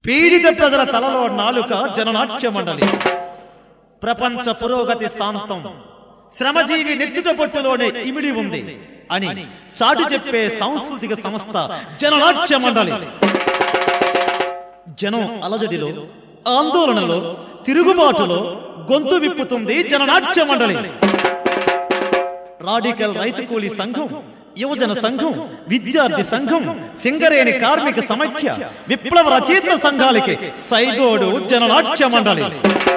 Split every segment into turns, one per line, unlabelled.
పీడిత ప్రజల తలలో నాలుక జననాట్య మండలి ప్రపంచ పురోగతి శాంతం శ్రమజీవి నెత్తుట పొట్టులోనే ఇమిడి ఉంది అని చాటి చెప్పే సాంస్కృతిక సంస్థ జననాట్య మండలి జనం అలజడిలో ఆందోళనలో తిరుగుబాటులో గొంతు విప్పుతుంది జననాట్య మండలి రాడికల్ రైతు కూలీ సంఘం యువజన సంఘం విద్యార్థి సంఘం సింగరేణి కార్మిక సమైక్య విప్లవ రచయిత సంఘాలకి సైగోడు జననాట్య మండలి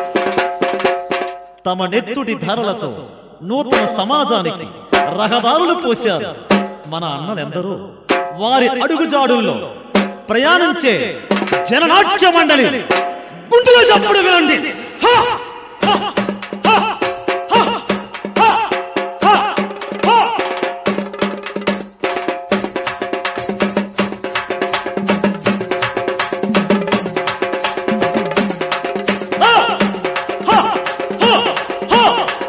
తమ నెత్తుటి ధరలతో నూతన సమాజానికి రహదారులు పోశారు మన అన్నలెందరూ వారి అడుగుజాడుల్లో ప్రయాణించే జననాట్య మండలి గుండెలో చప్పుడు వినండి హా! హా! హా! హా! హా! హా! హా! హా! హా! హా! హా!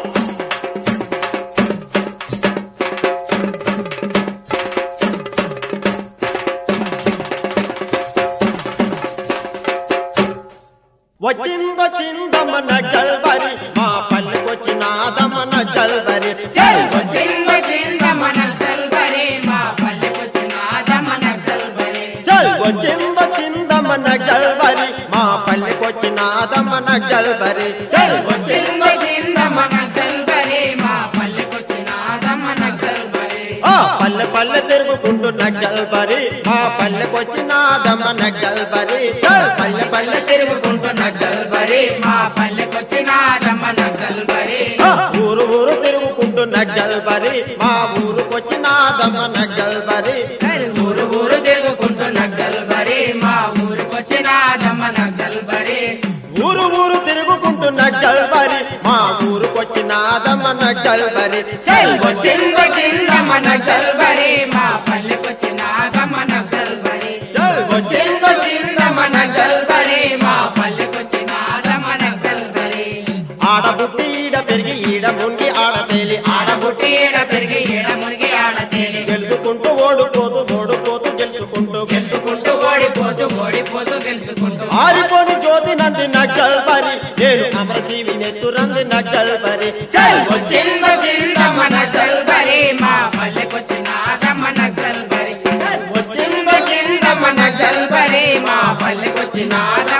వచ్చిందొచ్చిందమన జల్బరి మా పల్లెకొచ్చినాదమన జల్బరి
జై వచ్చింద చింద మన చల్బరే మా పల్లెకొచ్చినాద మన చల్బరే
జల్ వచ్చిందొచ్చిందమన జల్బరి మా పల్లెకొచ్చినాదమన జల్బరి
జై వచ్చింద చింద మన చల్బరే మా పల్లెకొచ్చినాద మన చల్బరే
ఆ పల్లె పల్లె తిరుగుకుంటున్న జల్బరి మా పల్లెకొచ్చినాదమన జల్బరి జల్ పల్లె పల్లె
తిరుగుకుంటున్న చల్బరే మా పల్లెకొచ్చినాద మన చల్బరే
ఆ, ఊరు ఊరు తిరుగుకుంటున్న జల్బరి మా ఊరుకొచ్చినాదమన జల్బరి
ఊరు ఊరు తిరుగుకుంటున్న చల్బరే మా ఊరికొచ్చినాద మన చల్బరే
ఊరు ఊరు తిరుగుకుంటున్న జల్బరి మా ఊరుకొచ్చినాదమన జల్బరి
జై వచ్చింద చింద మన చల్బరే మా పల్లెకొచ్చినాద మన చల్బరే
జల్
వచ్చింద చింద మన చల్బరే మా పల్లెకొచ్చినాద మన చల్బరే
ఆడబుట్టి ఈడ పెరిగి ఈడ ముండి ఆడ తేలి ఆడ
ఆడబుట్టి ఏడ పెరిగి ఏడ మునిగి ఆడ తేలి
గెలుచుకుంటూ ఓడిపోతూ ఓడిపోతూ గెలుచుకుంటూ
గెలుచుకుంటూ ఓడిపోతూ ఓడిపోతూ గెలుచుకుంటూ
ఆరిపోని జ్యోతి నంది నగ్గల్బరి నేను అమరజీవి నెత్తురంది నగ్గల్బరి
జై వచ్చింద చింద మన చల్బరే మా పల్లెకొచ్చినాద మన చల్బరే వచ్చింద చింద మన చల్బరే మా పల్లెకొచ్చినాద